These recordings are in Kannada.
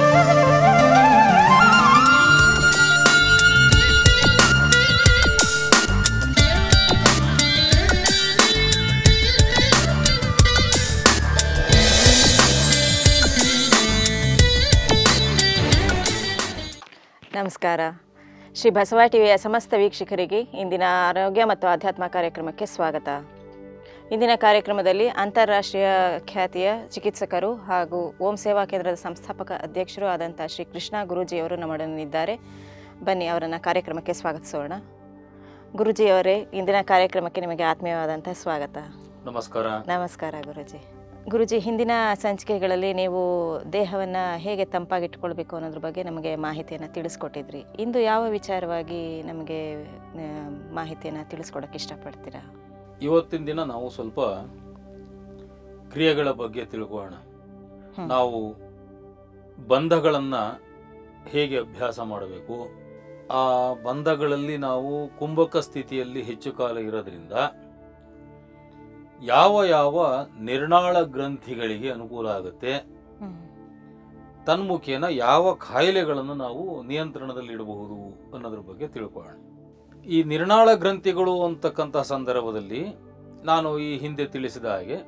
ನಮಸ್ಕಾರ ಶ್ರೀ ಬಸವ ಟಿವಿಯ ಸಮಸ್ತ ವೀಕ್ಷಕರಿಗೆ ಇಂದಿನ ಆರೋಗ್ಯ ಮತ್ತು ಆಧ್ಯಾತ್ಮ ಕಾರ್ಯಕ್ರಮಕ್ಕೆ ಸ್ವಾಗತ ಇಂದಿನ ಕಾರ್ಯಕ್ರಮದಲ್ಲಿ ಅಂತಾರಾಷ್ಟ್ರೀಯ ಖ್ಯಾತಿಯ ಚಿಕಿತ್ಸಕರು ಹಾಗೂ ಓಂ ಸೇವಾ ಕೇಂದ್ರದ ಸಂಸ್ಥಾಪಕ ಅಧ್ಯಕ್ಷರು ಆದಂಥ ಶ್ರೀ ಕೃಷ್ಣ ಗುರೂಜಿಯವರು ನಮ್ಮೊಡನಿದ್ದಾರೆ ಬನ್ನಿ ಅವರನ್ನು ಕಾರ್ಯಕ್ರಮಕ್ಕೆ ಸ್ವಾಗತಿಸೋಣ ಗುರೂಜಿಯವರೇ ಇಂದಿನ ಕಾರ್ಯಕ್ರಮಕ್ಕೆ ನಿಮಗೆ ಆತ್ಮೀಯವಾದಂಥ ಸ್ವಾಗತ ನಮಸ್ಕಾರ ನಮಸ್ಕಾರ ಗುರುಜಿ ಗುರುಜಿ ಹಿಂದಿನ ಸಂಚಿಕೆಗಳಲ್ಲಿ ನೀವು ದೇಹವನ್ನು ಹೇಗೆ ತಂಪಾಗಿಟ್ಕೊಳ್ಬೇಕು ಅನ್ನೋದ್ರ ಬಗ್ಗೆ ನಮಗೆ ಮಾಹಿತಿಯನ್ನು ತಿಳಿಸ್ಕೊಟ್ಟಿದ್ರಿ ಇಂದು ಯಾವ ವಿಚಾರವಾಗಿ ನಮಗೆ ಆ, ಮಾಹಿತಿಯನ್ನು ತಿಳಿಸ್ಕೊಡಕ್ಕೆ ಇಷ್ಟಪಡ್ತೀರಾ ಇವತ್ತಿನ ದಿನ ನಾವು ಸ್ವಲ್ಪ ಕ್ರಿಯೆಗಳ ಬಗ್ಗೆ ತಿಳ್ಕೊಳ್ಳೋಣ ಹ್ಮ್. ನಾವು ಬಂಧಗಳನ್ನ ಹೇಗೆ ಅಭ್ಯಾಸ ಮಾಡಬೇಕು ಆ ಬಂಧಗಳಲ್ಲಿ ನಾವು ಕುಂಭಕ ಸ್ಥಿತಿಯಲ್ಲಿ ಹೆಚ್ಚು ಕಾಲ ಇರೋದ್ರಿಂದ ಯಾವ ಯಾವ ನಿರ್ನಾಳ ಗ್ರಂಥಿಗಳಿಗೆ ಅನುಕೂಲ ಆಗುತ್ತೆ ತನ್ಮುಖೇನ ಯಾವ ಕಾಯಿಲೆಗಳನ್ನು ನಾವು ನಿಯಂತ್ರಣದಲ್ಲಿ ಇಡಬಹುದು ಅನ್ನೋದ್ರ ಬಗ್ಗೆ ತಿಳ್ಕೊಳ್ಳೋಣ ಈ ನಿರ್ನಾಳ ಗ್ರಂಥಿಗಳು ಅಂತಕ್ಕಂಥ ಸಂದರ್ಭದಲ್ಲಿ ನಾನು ಈ ಹಿಂದೆ ತಿಳಿಸಿದ ಹಾಗೆ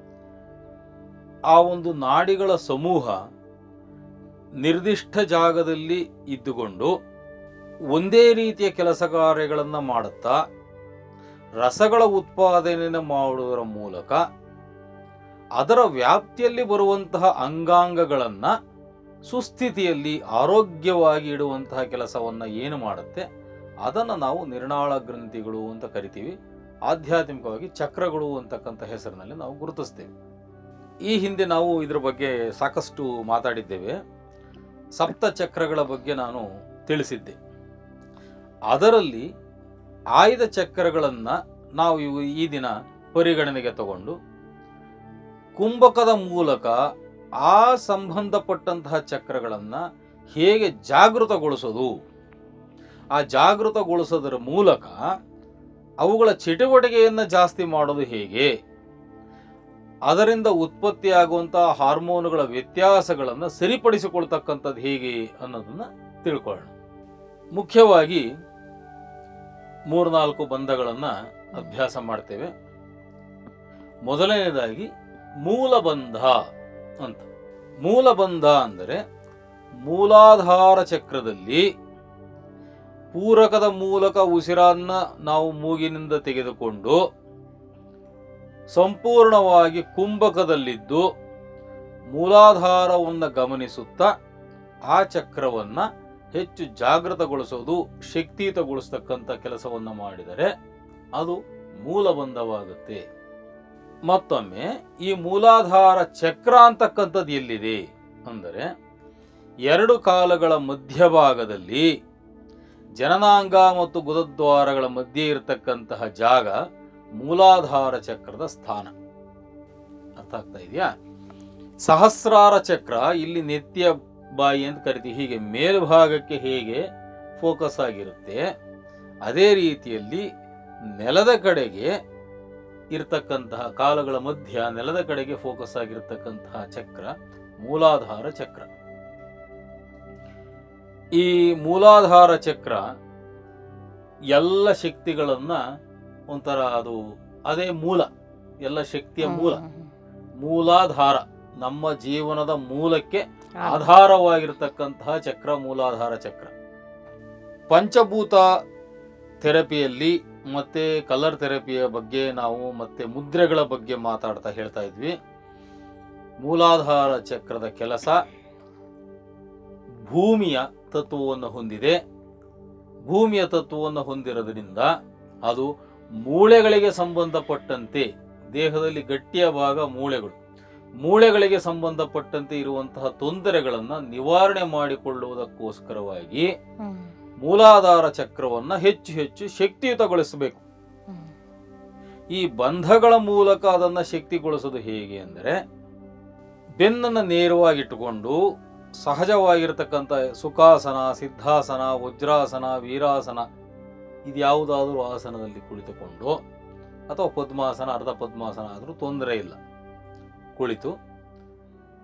ಆ ಒಂದು ನಾಡಿಗಳ ಸಮೂಹ ನಿರ್ದಿಷ್ಟ ಜಾಗದಲ್ಲಿ ಇದ್ದುಕೊಂಡು ಒಂದೇ ರೀತಿಯ ಕೆಲಸ ಕಾರ್ಯಗಳನ್ನು ಮಾಡುತ್ತಾ ರಸಗಳ ಉತ್ಪಾದನೆಯನ್ನು ಮಾಡುವುದರ ಮೂಲಕ ಅದರ ವ್ಯಾಪ್ತಿಯಲ್ಲಿ ಬರುವಂತಹ ಅಂಗಾಂಗಗಳನ್ನು ಸುಸ್ಥಿತಿಯಲ್ಲಿ ಆರೋಗ್ಯವಾಗಿ ಇಡುವಂತಹ ಕೆಲಸವನ್ನು ಏನು ಮಾಡುತ್ತೆ ಅದನ್ನು ನಾವು ನಿರ್ನಾಳ ಗ್ರಂಥಿಗಳು ಅಂತ ಕರಿತೀವಿ ಆಧ್ಯಾತ್ಮಿಕವಾಗಿ ಚಕ್ರಗಳು ಅಂತಕ್ಕಂಥ ಹೆಸರಿನಲ್ಲಿ ನಾವು ಗುರುತಿಸ್ತೇವೆ ಈ ಹಿಂದೆ ನಾವು ಇದ್ರ ಬಗ್ಗೆ ಸಾಕಷ್ಟು ಮಾತಾಡಿದ್ದೇವೆ ಸಪ್ತ ಚಕ್ರಗಳ ಬಗ್ಗೆ ನಾನು ತಿಳಿಸಿದ್ದೆ ಅದರಲ್ಲಿ ಆಯ್ದ ಚಕ್ರಗಳನ್ನು ನಾವು ಇವು ಈ ದಿನ ಪರಿಗಣನೆಗೆ ತಗೊಂಡು ಕುಂಭಕದ ಮೂಲಕ ಆ ಸಂಬಂಧಪಟ್ಟಂತಹ ಚಕ್ರಗಳನ್ನು ಹೇಗೆ ಜಾಗೃತಗೊಳಿಸೋದು ಆ ಜಾಗೃತಗೊಳಿಸೋದರ ಮೂಲಕ ಅವುಗಳ ಚಟುವಟಿಕೆಯನ್ನು ಜಾಸ್ತಿ ಮಾಡೋದು ಹೇಗೆ ಅದರಿಂದ ಉತ್ಪತ್ತಿಯಾಗುವಂತಹ ಹಾರ್ಮೋನುಗಳ ವ್ಯತ್ಯಾಸಗಳನ್ನು ಸರಿಪಡಿಸಿಕೊಳ್ತಕ್ಕಂಥದ್ದು ಹೇಗೆ ಅನ್ನೋದನ್ನ ತಿಳ್ಕೊಳ್ಳೋಣ ಮುಖ್ಯವಾಗಿ ಮೂರ್ನಾಲ್ಕು ಬಂಧಗಳನ್ನು ಅಭ್ಯಾಸ ಮಾಡ್ತೇವೆ ಮೊದಲನೇದಾಗಿ ಮೂಲಬಂಧ ಅಂತ ಮೂಲಬಂಧ ಅಂದರೆ ಮೂಲಾಧಾರ ಚಕ್ರದಲ್ಲಿ ಪೂರಕದ ಮೂಲಕ ಉಸಿರನ್ನ ನಾವು ಮೂಗಿನಿಂದ ತೆಗೆದುಕೊಂಡು ಸಂಪೂರ್ಣವಾಗಿ ಕುಂಭಕದಲ್ಲಿದ್ದು ಮೂಲಾಧಾರವನ್ನು ಗಮನಿಸುತ್ತಾ ಆ ಚಕ್ರವನ್ನ ಹೆಚ್ಚು ಜಾಗೃತಗೊಳಿಸೋದು ಶಕ್ತಿಯುತಗೊಳಿಸ್ತಕ್ಕಂಥ ಕೆಲಸವನ್ನು ಮಾಡಿದರೆ ಅದು ಮೂಲಬಂಧವಾಗುತ್ತೆ ಮತ್ತೊಮ್ಮೆ ಈ ಮೂಲಾಧಾರ ಚಕ್ರ ಅಂತಕ್ಕಂಥದ್ದು ಎಲ್ಲಿದೆ ಅಂದರೆ ಎರಡು ಕಾಲಗಳ ಮಧ್ಯಭಾಗದಲ್ಲಿ ಜನನಾಂಗ ಮತ್ತು ಗುದದ್ವಾರಗಳ ಮಧ್ಯೆ ಇರತಕ್ಕಂತಹ ಜಾಗ ಮೂಲಾಧಾರ ಚಕ್ರದ ಸ್ಥಾನ ಅರ್ಥ ಆಗ್ತಾ ಇದೆಯಾ ಸಹಸ್ರಾರ ಚಕ್ರ ಇಲ್ಲಿ ನೆತ್ತಿಯ ಬಾಯಿ ಅಂತ ಕರಿತೀವಿ ಹೀಗೆ ಮೇಲ್ಭಾಗಕ್ಕೆ ಹೇಗೆ ಫೋಕಸ್ ಆಗಿರುತ್ತೆ ಅದೇ ರೀತಿಯಲ್ಲಿ ನೆಲದ ಕಡೆಗೆ ಇರತಕ್ಕಂತಹ ಕಾಲಗಳ ಮಧ್ಯ ನೆಲದ ಕಡೆಗೆ ಫೋಕಸ್ ಆಗಿರತಕ್ಕಂತಹ ಚಕ್ರ ಮೂಲಾಧಾರ ಚಕ್ರ ಈ ಮೂಲಾಧಾರ ಚಕ್ರ ಎಲ್ಲ ಶಕ್ತಿಗಳನ್ನ ಒಂಥರ ಅದು ಅದೇ ಮೂಲ ಎಲ್ಲ ಶಕ್ತಿಯ ಮೂಲ ಮೂಲಾಧಾರ ನಮ್ಮ ಜೀವನದ ಮೂಲಕ್ಕೆ ಆಧಾರವಾಗಿರ್ತಕ್ಕಂತಹ ಚಕ್ರ ಮೂಲಾಧಾರ ಚಕ್ರ ಪಂಚಭೂತ ಥೆರಪಿಯಲ್ಲಿ ಮತ್ತೆ ಕಲರ್ ಥೆರಪಿಯ ಬಗ್ಗೆ ನಾವು ಮತ್ತೆ ಮುದ್ರೆಗಳ ಬಗ್ಗೆ ಮಾತಾಡ್ತಾ ಹೇಳ್ತಾ ಇದ್ವಿ ಮೂಲಾಧಾರ ಚಕ್ರದ ಕೆಲಸ ಭೂಮಿಯ ತತ್ವವನ್ನು ಹೊಂದಿದೆ ಭೂಮಿಯ ತತ್ವವನ್ನು ಹೊಂದಿರೋದ್ರಿಂದ ಅದು ಮೂಳೆಗಳಿಗೆ ಸಂಬಂಧಪಟ್ಟಂತೆ ದೇಹದಲ್ಲಿ ಗಟ್ಟಿಯ ಭಾಗ ಮೂಳೆಗಳು ಮೂಳೆಗಳಿಗೆ ಸಂಬಂಧಪಟ್ಟಂತೆ ಇರುವಂತಹ ತೊಂದರೆಗಳನ್ನು ನಿವಾರಣೆ ಮಾಡಿಕೊಳ್ಳುವುದಕ್ಕೋಸ್ಕರವಾಗಿ ಮೂಲಾಧಾರ ಚಕ್ರವನ್ನ ಹೆಚ್ಚು ಹೆಚ್ಚು ಶಕ್ತಿಯುತಗೊಳಿಸಬೇಕು ಈ ಬಂಧಗಳ ಮೂಲಕ ಅದನ್ನ ಶಕ್ತಿಗೊಳಿಸೋದು ಹೇಗೆ ಅಂದರೆ ಬೆನ್ನನ್ನು ನೇರವಾಗಿಟ್ಟುಕೊಂಡು ಸಹಜವಾಗಿರತಕ್ಕಂಥ ಸುಖಾಸನ ಸಿದ್ಧಾಸನ ವಜ್ರಾಸನ ವೀರಾಸನ ಇದ್ಯಾವುದಾದರೂ ಆಸನದಲ್ಲಿ ಕುಳಿತುಕೊಂಡು ಅಥವಾ ಪದ್ಮಾಸನ ಅರ್ಧ ಪದ್ಮಾಸನ ಆದರೂ ತೊಂದರೆ ಇಲ್ಲ ಕುಳಿತು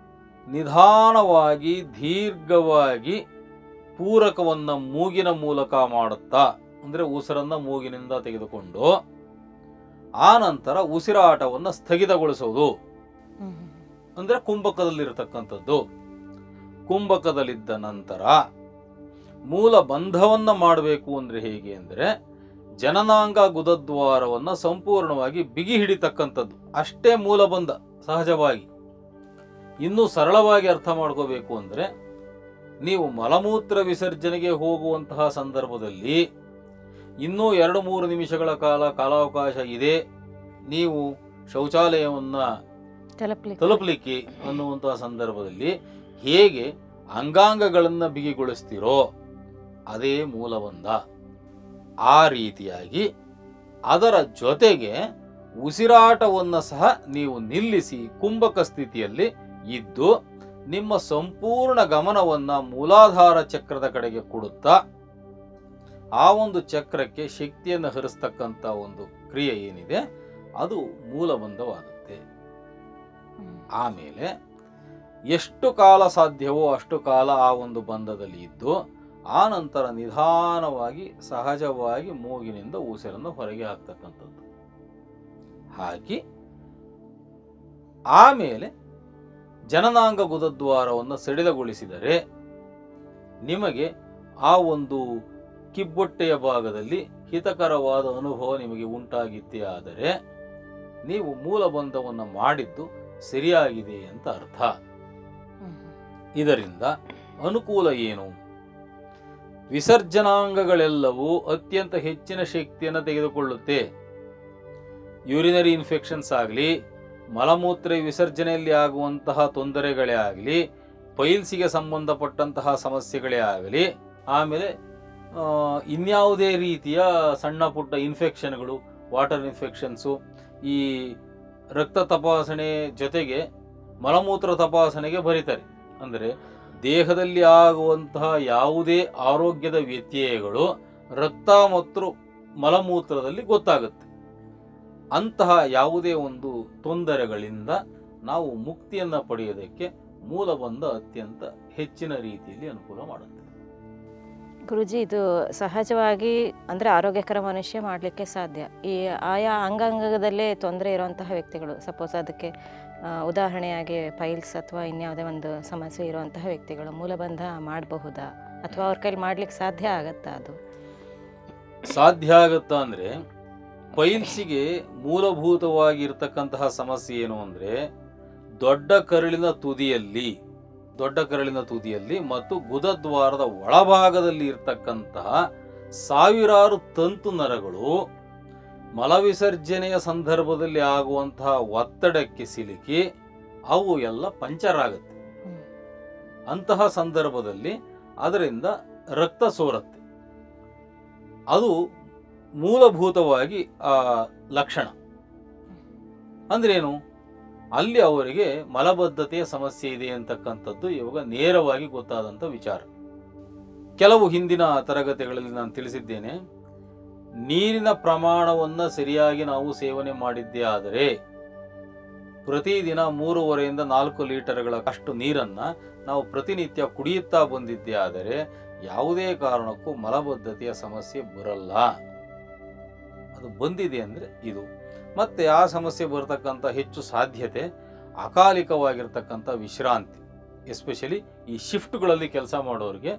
ನಿಧಾನವಾಗಿ ದೀರ್ಘವಾಗಿ ಪೂರಕವನ್ನ ಮೂಗಿನ ಮೂಲಕ ಮಾಡುತ್ತಾ ಅಂದ್ರೆ ಉಸಿರನ್ನ ಮೂಗಿನಿಂದ ತೆಗೆದುಕೊಂಡು ಆ ನಂತರ ಉಸಿರಾಟವನ್ನು ಸ್ಥಗಿತಗೊಳಿಸುವುದು ಹ್ಮ್. ಅಂದ್ರೆ ಕುಂಭಕದಲ್ಲಿರತಕ್ಕಂಥದ್ದು ಕುಂಭಕದಲ್ಲಿದ್ದ ನಂತರ ಮೂಲ ಬಂಧವನ್ನ ಮಾಡಬೇಕು ಅಂದ್ರೆ ಹೇಗೆ ಅಂದ್ರೆ ಜನನಾಂಗ ಗುದದ್ವಾರವನ್ನ ಸಂಪೂರ್ಣವಾಗಿ ಬಿಗಿ ಹಿಡಿತಕ್ಕಂಥದ್ದು ಅಷ್ಟೇ ಮೂಲ ಬಂಧ ಸಹಜವಾಗಿ ಇನ್ನು ಸರಳವಾಗಿ ಅರ್ಥ ಮಾಡ್ಕೋಬೇಕು ಅಂದ್ರೆ ನೀವು ಮಲಮೂತ್ರ ವಿಸರ್ಜನೆಗೆ ಹೋಗುವಂತಹ ಸಂದರ್ಭದಲ್ಲಿ ಇನ್ನೂ ಎರಡು ಮೂರು ನಿಮಿಷಗಳ ಕಾಲ ಕಾಲಾವಕಾಶ ಇದೆ ನೀವು ಶೌಚಾಲಯವನ್ನ ತಲುಪ್ಲಿಕ್ಕೆ ತಲುಪಲಿಕ್ಕೆ ಅನ್ನುವಂತಹ ಸಂದರ್ಭದಲ್ಲಿ ಹೇಗೆ ಅಂಗಾಂಗಗಳನ್ನು ಬಿಗಿಗೊಳಿಸ್ತೀರೋ ಅದೇ ಮೂಲಬಂಧ ಆ ರೀತಿಯಾಗಿ ಅದರ ಜೊತೆಗೆ ಉಸಿರಾಟವನ್ನು ಸಹ ನೀವು ನಿಲ್ಲಿಸಿ ಕುಂಭಕ ಸ್ಥಿತಿಯಲ್ಲಿ ಇದ್ದು ನಿಮ್ಮ ಸಂಪೂರ್ಣ ಗಮನವನ್ನ ಮೂಲಾಧಾರ ಚಕ್ರದ ಕಡೆಗೆ ಕೊಡುತ್ತಾ ಆ ಒಂದು ಚಕ್ರಕ್ಕೆ ಶಕ್ತಿಯನ್ನು ಹರಿಸ್ತಕ್ಕಂಥ ಒಂದು ಕ್ರಿಯೆ ಏನಿದೆ ಅದು ಮೂಲಬಂಧವಾಗುತ್ತೆ ಹ್ಮ್. ಆಮೇಲೆ ಎಷ್ಟು ಕಾಲ ಸಾಧ್ಯವೋ ಅಷ್ಟು ಕಾಲ ಆ ಒಂದು ಬಂಧದಲ್ಲಿ ಇದ್ದು ಆ ನಂತರ ನಿಧಾನವಾಗಿ ಸಹಜವಾಗಿ ಮೂಗಿನಿಂದ ಉಸಿರನ್ನು ಹೊರಗೆ ಹಾಕ್ತಕ್ಕಂಥದ್ದು ಹಾಕಿ ಆಮೇಲೆ ಜನನಾಂಗ ಗುದದ್ವಾರವನ್ನು ಸಡಿಲಗೊಳಿಸಿದರೆ ನಿಮಗೆ ಆ ಒಂದು ಕಿಬ್ಬೊಟ್ಟೆಯ ಭಾಗದಲ್ಲಿ ಹಿತಕರವಾದ ಅನುಭವ ನಿಮಗೆ ಉಂಟಾಗಿದ್ದೇ ಆದರೆ ನೀವು ಮೂಲಬಂಧವನ್ನು ಮಾಡಿದ್ದು ಸರಿಯಾಗಿದೆ ಅಂತ ಅರ್ಥ ಹ್ಮ್. ಇದರಿಂದ ಅನುಕೂಲ ಏನು ವಿಸರ್ಜನಾಂಗಗಳೆಲ್ಲವೂ ಅತ್ಯಂತ ಹೆಚ್ಚಿನ ಶಕ್ತಿಯನ್ನು ತೆಗೆದುಕೊಳ್ಳುತ್ತೆ ಯೂರಿನರಿ ಇನ್ಫೆಕ್ಷನ್ಸ್ ಆಗಲಿ ಮಲಮೂತ್ರ ವಿಸರ್ಜನೆಯಲ್ಲಿ ಆಗುವಂತಹ ತೊಂದರೆಗಳೇ ಆಗಲಿ ಪೈಲ್ಸಿಗೆ ಸಂಬಂಧಪಟ್ಟಂತಹ ಸಮಸ್ಯೆಗಳೇ ಆಗಲಿ ಆಮೇಲೆ ಆ, ಇನ್ಯಾವುದೇ ರೀತಿಯ ಸಣ್ಣ ಪುಟ್ಟ ಇನ್ಫೆಕ್ಷನ್ಗಳು ವಾಟರ್ ಇನ್ಫೆಕ್ಷನ್ಸು ಈ ರಕ್ತ ತಪಾಸಣೆ ಜೊತೆಗೆ ಮಲಮೂತ್ರ ತಪಾಸಣೆಗೆ ಬರೀತಾರೆ ಅಂದರೆ ದೇಹದಲ್ಲಿ ಆಗುವಂತಹ ಯಾವುದೇ ಆರೋಗ್ಯದ ವ್ಯತ್ಯಯಗಳು ರಕ್ತ ಮತ್ತು ಮಲಮೂತ್ರದಲ್ಲಿ ಗೊತ್ತಾಗುತ್ತೆ ಅಂತಹ ಯಾವುದೇ ಒಂದು ತೊಂದರೆಗಳಿಂದ ನಾವು ಮುಕ್ತಿಯನ್ನು ಪಡೆಯೋದಕ್ಕೆ ಮೂಲಬಂಧ ಅತ್ಯಂತ ಹೆಚ್ಚಿನ ರೀತಿಯಲ್ಲಿ ಅನುಕೂಲ ಮಾಡುತ್ತೆ ಗುರುಜಿ ಇದು ಸಹಜವಾಗಿ ಅಂದರೆ ಆರೋಗ್ಯಕರ ಮನುಷ್ಯ ಮಾಡಲಿಕ್ಕೆ ಸಾಧ್ಯ ಈ ಆಯಾ ಅಂಗಾಂಗದಲ್ಲೇ ತೊಂದರೆ ಇರುವಂತಹ ವ್ಯಕ್ತಿಗಳು ಸಪೋಸ್ ಅದಕ್ಕೆ ಆ, ಉದಾಹರಣೆಯಾಗಿ ಪೈಲ್ಸ್ ಅಥವಾ ಇನ್ಯಾವುದೇ ಒಂದು ಸಮಸ್ಯೆ ಇರುವಂತಹ ವ್ಯಕ್ತಿಗಳು ಮೂಲಬಂಧ ಮಾಡಬಹುದಾ ಅಥವಾ ಅವ್ರ ಕೈಲಿ ಮಾಡ್ಲಿಕ್ಕೆ ಸಾಧ್ಯ ಆಗತ್ತಾ ಅದು ಸಾಧ್ಯ ಆಗುತ್ತಾ ಅಂದ್ರೆ ಪೈಲ್ಸಿಗೆ ಮೂಲಭೂತವಾಗಿರ್ತಕ್ಕಂತಹ ಸಮಸ್ಯೆ ಏನು ಅಂದ್ರೆ ದೊಡ್ಡ ಕರುಳಿನ ತುದಿಯಲ್ಲಿ ದೊಡ್ಡ ಕರುಳಿನ ತುದಿಯಲ್ಲಿ ಮತ್ತು ಗುದದ್ವಾರದ ಒಳಭಾಗದಲ್ಲಿ ಇರ್ತಕ್ಕಂತಹ ಸಾವಿರಾರು ತಂತು ನರಗಳು ಮಲವಿಸರ್ಜನೆಯ ಸಂದರ್ಭದಲ್ಲಿ ಆಗುವಂತಹ ಒತ್ತಡಕ್ಕೆ ಸಿಲುಕಿ ಅವು ಎಲ್ಲ ಪಂಚರ್ ಆಗುತ್ತೆ ಹ್ಮ್. ಅಂತಹ ಸಂದರ್ಭದಲ್ಲಿ ಅದರಿಂದ ರಕ್ತ ಸೋರತ್ತೆ ಅದು ಮೂಲಭೂತವಾಗಿ ಆ ಲಕ್ಷಣ ಅಂದ್ರೇನು ಅಲ್ಲಿ ಅವರಿಗೆ ಮಲಬದ್ಧತೆಯ ಸಮಸ್ಯೆ ಇದೆ ಅಂತಕ್ಕಂಥದ್ದು ಇವಾಗ ನೇರವಾಗಿ ಗೊತ್ತಾದಂಥ ವಿಚಾರ ಕೆಲವು ಹಿಂದಿನ ತರಗತಿಗಳಲ್ಲಿ ನಾನು ತಿಳಿಸಿದ್ದೇನೆ ನೀರಿನ ಪ್ರಮಾಣವನ್ನು ಸರಿಯಾಗಿ ನಾವು ಸೇವನೆ ಮಾಡಿದ್ದೇ ಆದರೆ ಪ್ರತಿದಿನ ಮೂರುವರೆಯಿಂದ ನಾಲ್ಕು ಲೀಟರ್ಗಳ ಅಷ್ಟು ನೀರನ್ನ ನಾವು ಪ್ರತಿನಿತ್ಯ ಕುಡಿಯುತ್ತಾ ಬಂದಿದ್ದೇ ಆದರೆ ಯಾವುದೇ ಕಾರಣಕ್ಕೂ ಮಲಬದ್ಧತೆಯ ಸಮಸ್ಯೆ ಬರಲ್ಲ ಅದು ಬಂದಿದೆ ಅಂದರೆ ಇದು ಮತ್ತೆ ಆ ಸಮಸ್ಯೆ ಬರತಕ್ಕಂಥ ಹೆಚ್ಚು ಸಾಧ್ಯತೆ ಅಕಾಲಿಕವಾಗಿರ್ತಕ್ಕಂಥ ವಿಶ್ರಾಂತಿ ಎಸ್ಪೆಷಲಿ ಈ ಶಿಫ್ಟ್ಗಳಲ್ಲಿ ಕೆಲಸ ಮಾಡೋರಿಗೆ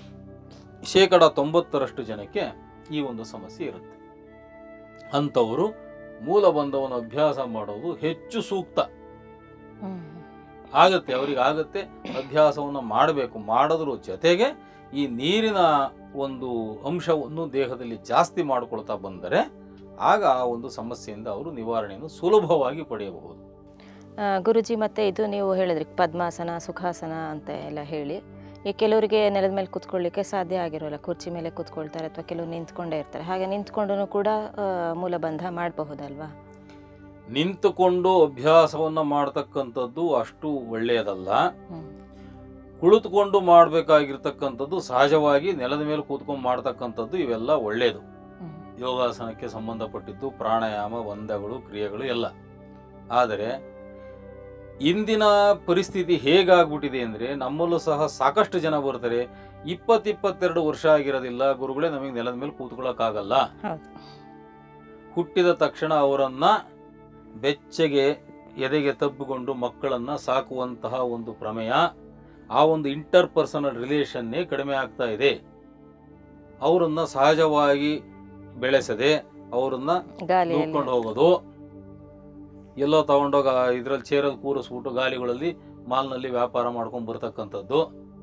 ಶೇಕಡ ತೊಂಬತ್ತರಷ್ಟು ಜನಕ್ಕೆ ಈ ಒಂದು ಸಮಸ್ಯೆ ಇರುತ್ತೆ ಅಂಥವರು ಮೂಲಬಂಧವನ್ನು ಅಭ್ಯಾಸ ಮಾಡೋದು ಹೆಚ್ಚು ಸೂಕ್ತ ಹ್ಮ್. ಆಗತ್ತೆ ಅವ್ರಿಗೆ ಆಗತ್ತೆ ಅಭ್ಯಾಸವನ್ನು ಮಾಡಬೇಕು ಮಾಡೋದ್ರ ಜೊತೆಗೆ ಈ ನೀರಿನ ಒಂದು ಅಂಶವನ್ನು ದೇಹದಲ್ಲಿ ಜಾಸ್ತಿ ಮಾಡಿಕೊಳ್ತಾ ಬಂದರೆ ಆಗ ಆ ಒಂದು ಸಮಸ್ಯೆಯಿಂದ ಅವರು ನಿವಾರಣೆಯನ್ನು ಸುಲಭವಾಗಿ ಪಡೆಯಬಹುದು ಆ, ಗುರುಜಿ ಮತ್ತೆ ಇದು ನೀವು ಹೇಳಿದ್ರಿ ಪದ್ಮಾಸನ ಸುಖಾಸನ ಅಂತ ಎಲ್ಲ ಹೇಳಿ ಈ ಕೆಲವರಿಗೆ ನೆಲದ ಮೇಲೆ ಕೂತ್ಕೊಳ್ಳಿಕ್ಕೆ ಸಾಧ್ಯ ಆಗಿರೋಲ್ಲ ಕುರ್ಚಿ ಮೇಲೆ ಕೂತ್ಕೊಳ್ತಾರೆ ಅಥವಾ ಕೆಲವರು ನಿಂತ್ಕೊಂಡೇ ಇರ್ತಾರೆ ಹಾಗೆ ನಿಂತ್ಕೊಂಡು ಕೂಡ ಆ, ಮೂಲಬಂಧ ಮಾಡಬಹುದಲ್ವಾ ನಿಂತುಕೊಂಡು ಅಭ್ಯಾಸವನ್ನು ಮಾಡ್ತಕ್ಕಂಥದ್ದು ಅಷ್ಟು ಒಳ್ಳೆಯದಲ್ಲ ಹ್ಮ್. ಕುಳಿತುಕೊಂಡು ಮಾಡಬೇಕಾಗಿರ್ತಕ್ಕಂಥದ್ದು ಸಹಜವಾಗಿ ನೆಲದ ಮೇಲೆ ಕೂತ್ಕೊಂಡು ಮಾಡ್ತಕ್ಕಂಥದ್ದು ಇವೆಲ್ಲ ಒಳ್ಳೆಯದು ಹ್ಮ್. ಯೋಗಾಸನಕ್ಕೆ ಸಂಬಂಧಪಟ್ಟಿದ್ದು ಪ್ರಾಣಾಯಾಮ ಬಂಧಗಳು ಕ್ರಿಯೆಗಳು ಎಲ್ಲ ಆದರೆ ಇಂದಿನ ಪರಿಸ್ಥಿತಿ ಹೇಗಾಗ್ಬಿಟ್ಟಿದೆ ಅಂದರೆ ನಮ್ಮಲ್ಲೂ ಸಹ ಸಾಕಷ್ಟು ಜನ ಬರ್ತಾರೆ ಇಪ್ಪತ್ತಿಪ್ಪತ್ತೆರಡು ವರ್ಷ ಆಗಿರೋದಿಲ್ಲ ಗುರುಗಳೇ ನಮಗೆ ನೆಲದ ಮೇಲೆ ಕೂತ್ಕೊಳ್ಳೋಕ್ಕಾಗಲ್ಲ ಹೌದು ಹುಟ್ಟಿದ ತಕ್ಷಣ ಅವರನ್ನ ಬೆಚ್ಚಗೆ ಎದೆಗೆ ತಬ್ಬಿಕೊಂಡು ಮಕ್ಕಳನ್ನ ಸಾಕುವಂತಹ ಒಂದು ಪ್ರಮೇಯ ಆ ಒಂದು ಇಂಟರ್ ಪರ್ಸನಲ್ ರಿಲೇಷನ್ನೇ ಕಡಿಮೆ ಆಗ್ತಾ ಇದೆ ಅವರನ್ನ ಸಹಜವಾಗಿ ಬೆಳೆಸದೆ ಅವರನ್ನ ಗಾಳಿಯಲ್ಲಿ ನೂಕೊಂಡು ಹೋಗೋದು ಎಲ್ಲೋ ತಗೊಂಡೋಗ ಇದ್ರಲ್ಲಿ ಚೇರಲ್ಲಿ ಕೂರಿಸ್ಬಿಟ್ಟು ಗಾಲಿಗಳಲ್ಲಿ ಮಾಲ್ನಲ್ಲಿ ವ್ಯಾಪಾರ ಮಾಡ್ಕೊಂಡು ಬರ್ತಕ್ಕಂಥದ್ದು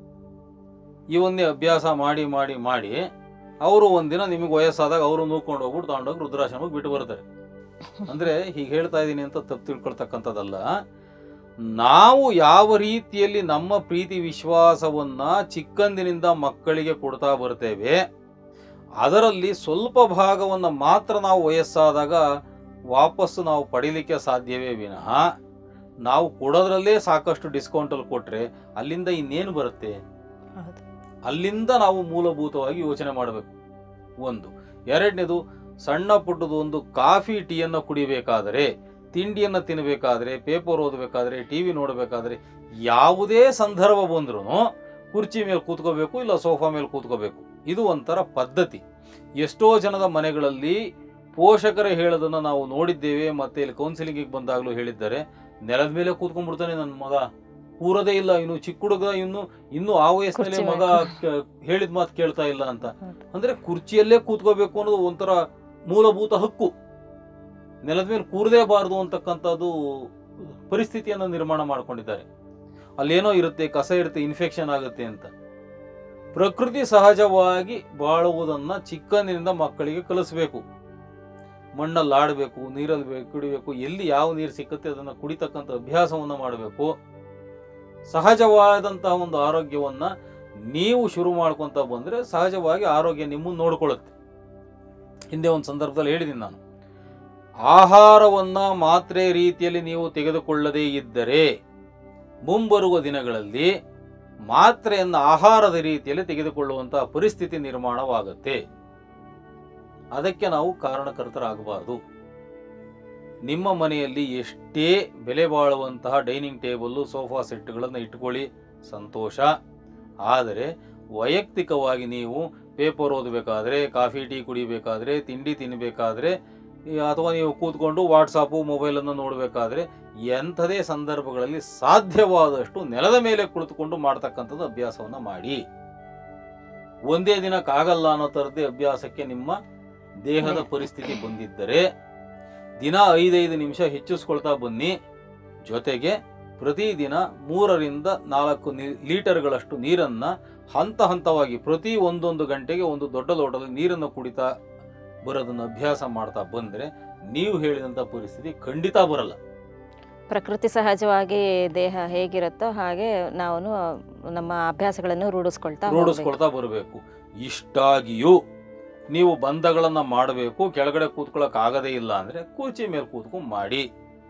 ಇವನ್ನೇ ಅಭ್ಯಾಸ ಮಾಡಿ ಮಾಡಿ ಮಾಡಿ ಅವರು ಒಂದಿನ ನಿಮಗೆ ವಯಸ್ಸಾದಾಗ ಅವರು ನೂಕೊಂಡು ಹೋಗ್ಬಿಟ್ಟು ತಗೊಂಡೋಗಿ ರುದ್ರಾಶ್ರಮಕ್ಕೆ ಬಿಟ್ಟು ಬರ್ತಾರೆ ಅಂದ್ರೆ ಹೀಗೆ ಹೇಳ್ತಾ ಇದ್ದೀನಿ ಅಂತ ತಪ್ಪು ತಿಳ್ಕೊಳ್ತಕ್ಕಂಥದ್ದಲ್ಲ ನಾವು ಯಾವ ರೀತಿಯಲ್ಲಿ ನಮ್ಮ ಪ್ರೀತಿ ವಿಶ್ವಾಸವನ್ನ ಚಿಕ್ಕಂದಿನಿಂದ ಮಕ್ಕಳಿಗೆ ಕೊಡ್ತಾ ಬರ್ತೇವೆ ಅದರಲ್ಲಿ ಸ್ವಲ್ಪ ಭಾಗವನ್ನ ಮಾತ್ರ ನಾವು ವಯಸ್ಸಾದಾಗ ವಾಪಸ್ಸು ನಾವು ಪಡಿಲಿಕ್ಕೆ ಸಾಧ್ಯವೇ ವಿನಃ ನಾವು ಕೊಡೋದ್ರಲ್ಲೇ ಸಾಕಷ್ಟು ಡಿಸ್ಕೌಂಟಲ್ಲಿ ಕೊಟ್ರೆ ಅಲ್ಲಿಂದ ಇನ್ನೇನು ಬರುತ್ತೆ ಹೌದು ಅಲ್ಲಿಂದ ನಾವು ಮೂಲಭೂತವಾಗಿ ಯೋಚನೆ ಮಾಡಬೇಕು ಒಂದು ಎರಡನೇದು ಸಣ್ಣ ಪುಟ್ಟದು ಒಂದು ಕಾಫಿ ಟೀಯನ್ನು ಕುಡಿಬೇಕಾದರೆ ತಿಂಡಿಯನ್ನು ತಿನ್ನಬೇಕಾದ್ರೆ ಪೇಪರ್ ಓದಬೇಕಾದ್ರೆ ಟಿ ವಿ ನೋಡಬೇಕಾದ್ರೆ ಯಾವುದೇ ಸಂದರ್ಭ ಬಂದ್ರೂ ಕುರ್ಚಿ ಮೇಲೆ ಕೂತ್ಕೋಬೇಕು ಇಲ್ಲ ಸೋಫಾ ಮೇಲೆ ಕೂತ್ಕೋಬೇಕು ಇದು ಒಂಥರ ಪದ್ಧತಿ ಎಷ್ಟೋ ಜನದ ಮನೆಗಳಲ್ಲಿ ಪೋಷಕರೇ ಹೇಳೋದನ್ನು ನಾವು ನೋಡಿದ್ದೇವೆ ಮತ್ತೆ ಇಲ್ಲಿ ಕೌನ್ಸಿಲಿಂಗಿಗೆ ಬಂದಾಗಲೂ ಹೇಳಿದ್ದಾರೆ ನೆಲದ ಮೇಲೆ ಕೂತ್ಕೊಂಡ್ಬಿಡ್ತಾನೆ ನನ್ನ ಮಗ ಕೂರದೇ ಇಲ್ಲ ಇನ್ನು ಚಿಕ್ಕ ಹುಡುಗ ಇನ್ನು ಇನ್ನು ಆ ವಯಸ್ಸಿನಲ್ಲಿ ಕುರ್ಚಿ ಮಗ ಕ- ಹೇಳಿದ ಮಾತು ಕೇಳ್ತಾ ಇಲ್ಲ ಅಂತ ಹೌದು. ಅಂದ್ರೆ ಕುರ್ಚಿಯಲ್ಲೇ ಕೂತ್ಕೋಬೇಕು ಅನ್ನೋದು ಒಂಥರ ಮೂಲಭೂತ ಹಕ್ಕು ನೆಲದ ಮೇಲೆ ಕೂರದೇ ಬಾರದು ಅಂತಕ್ಕಂಥದ್ದು ಪರಿಸ್ಥಿತಿಯನ್ನು ನಿರ್ಮಾಣ ಮಾಡ್ಕೊಂಡಿದ್ದಾರೆ ಅಲ್ಲೇನೋ ಇರುತ್ತೆ ಕಸ ಇರುತ್ತೆ ಇನ್ಫೆಕ್ಷನ್ ಆಗುತ್ತೆ ಅಂತ ಪ್ರಕೃತಿ ಸಹಜವಾಗಿ ಬಾಳುವುದನ್ನ ಚಿಕ್ಕಂದಿನಿಂದ ಮಕ್ಕಳಿಗೆ ಕಲಿಸ್ಬೇಕು ಮಣ್ಣಲ್ಲಿ ಆಡಬೇಕು ನೀರಲ್ಲಿ ಬೆ- ಕುಡಿಬೇಕು ಎಲ್ಲಿ ಯಾವ ನೀರು ಸಿಕ್ಕತ್ತೆ ಅದನ್ನು ಕುಡಿತಕ್ಕಂಥ ಅಭ್ಯಾಸವನ್ನು ಮಾಡಬೇಕು ಸಹಜವಾದಂತಹ ಒಂದು ಆರೋಗ್ಯವನ್ನ ನೀವು ಶುರು ಮಾಡ್ಕೊಂತ ಬಂದ್ರೆ ಸಹಜವಾಗಿ ಆರೋಗ್ಯ ನಿಮ್ಮನ್ನು ನೋಡ್ಕೊಳ್ಳುತ್ತೆ ಹಿಂದೆ ಒಂದು ಸಂದರ್ಭದಲ್ಲಿ ಹೇಳಿದ್ದೀನಿ ನಾನು ಆಹಾರವನ್ನ ಮಾತ್ರೆ ರೀತಿಯಲ್ಲಿ ನೀವು ತೆಗೆದುಕೊಳ್ಳದೇ ಇದ್ದರೆ ಮುಂಬರುವ ದಿನಗಳಲ್ಲಿ ಮಾತ್ರೆಯನ್ನ ಆಹಾರದ ರೀತಿಯಲ್ಲಿ ತೆಗೆದುಕೊಳ್ಳುವಂತಹ ಪರಿಸ್ಥಿತಿ ನಿರ್ಮಾಣವಾಗುತ್ತೆ ಅದಕ್ಕೆ ನಾವು ಕಾರಣಕರ್ತರಾಗಬಾರದು ನಿಮ್ಮ ಮನೆಯಲ್ಲಿ ಎಷ್ಟೇ ಬೆಲೆ ಬಾಳುವಂತಹ ಡೈನಿಂಗ್ ಟೇಬಲ್ಲು ಸೋಫಾ ಸೆಟ್ಗಳನ್ನು ಇಟ್ಕೊಳ್ಳಿ ಸಂತೋಷ ಆದರೆ ವೈಯಕ್ತಿಕವಾಗಿ ನೀವು ಪೇಪರ್ ಓದಬೇಕಾದ್ರೆ ಕಾಫಿ ಟೀ ಕುಡಿಬೇಕಾದ್ರೆ ತಿಂಡಿ ತಿನ್ನಬೇಕಾದ್ರೆ ಅಥವಾ ನೀವು ಕೂತ್ಕೊಂಡು ವಾಟ್ಸಾಪು ಮೊಬೈಲನ್ನು ನೋಡಬೇಕಾದ್ರೆ ಎಂಥದೇ ಸಂದರ್ಭಗಳಲ್ಲಿ ಸಾಧ್ಯವಾದಷ್ಟು ನೆಲದ ಮೇಲೆ ಕುಳಿತುಕೊಂಡು ಮಾಡ್ತಕ್ಕಂಥದ್ದು ಅಭ್ಯಾಸವನ್ನು ಮಾಡಿ ಒಂದೇ ದಿನಕ್ಕಾಗಲ್ಲ ಅನ್ನೋ ಥರದ್ದೇ ಅಭ್ಯಾಸಕ್ಕೆ ನಿಮ್ಮ ದೇಹದ ಪರಿಸ್ಥಿತಿ ಬಂದಿದ್ದರೆ ದಿನ ಐದೈದು ನಿಮಿಷ ಹೆಚ್ಚಿಸ್ಕೊಳ್ತಾ ಬನ್ನಿ ಜೊತೆಗೆ ಪ್ರತಿದಿನ ಮೂರರಿಂದ ನಾಲ್ಕು ನೀ ಲೀಟರ್ಗಳಷ್ಟು ನೀರನ್ನ ಹಂತ ಹಂತವಾಗಿ ಪ್ರತಿ ಒಂದೊಂದು ಗಂಟೆಗೆ ಒಂದು ದೊಡ್ಡ ಲೋಟದಲ್ಲಿ ನೀರನ್ನು ಕುಡಿತಾ ಬರೋದನ್ನು ಅಭ್ಯಾಸ ಮಾಡ್ತಾ ಬಂದ್ರೆ ನೀವು ಹೇಳಿದಂಥ ಪರಿಸ್ಥಿತಿ ಖಂಡಿತ ಬರಲ್ಲ ಪ್ರಕೃತಿ ಸಹಜವಾಗಿ ದೇಹ ಹೇಗಿರುತ್ತೋ ಹಾಗೆ ನಾವು ನಮ್ಮ ಅಭ್ಯಾಸಗಳನ್ನು ರೂಢಿಸ್ಕೊಳ್ತಾ ಹೋಗ್ಬೇಕು. ರೂಢಿಸ್ಕೊಳ್ತಾ ಬರಬೇಕು ಇಷ್ಟಾಗಿಯೂ ನೀವು ಬಂಧಗಳನ್ನ ಮಾಡಬೇಕು ಕೆಳಗಡೆ ಕೂತ್ಕೊಳ್ಳೋಕೆ ಆಗದೇ ಇಲ್ಲ ಅಂದ್ರೆ ಕುರ್ಚಿ ಮೇಲೆ ಕೂತ್ಕೊಂಡು ಮಾಡಿ